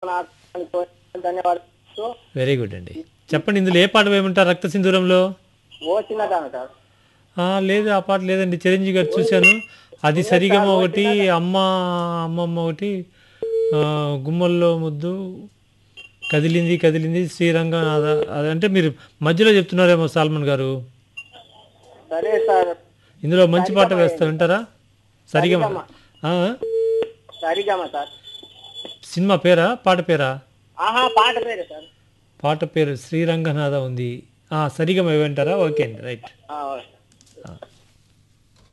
నాకు ధన్యవాదాలు very good అండి చెప్పండి ఇందులో ఏ పాట వేయమంటారు రక్త సింధూరంలో ఓ చిన్నదాన సార్ ఆ, లేదు ఆ పాట లేదండి చిరంజీవి గారు చూశాను అది సరిగమ ఒకటి అమ్మ అమ్మమ్మ ఒకటి ఆ, గుమ్మల్లో ముద్దు కదిలింది కదిలింది శ్రీరంగం అద- అదంటే మీరు మధ్యలో చెప్తున్నారేమో సాల్మన్ గారు సరే సార్ ఇందులో మంచి పాట వేస్తా వింటారా సరిగమ ఆ? సరిగమ సార్ సినిమా పేరా పాట పేరా ఆహా పాట పేరు సార్ పాట పేరు శ్రీరంగనాథ ఉంది ఆ, సరిగమ వింటారా ఓకే అండి రైట్ ఆ, ఓకే. ఆ.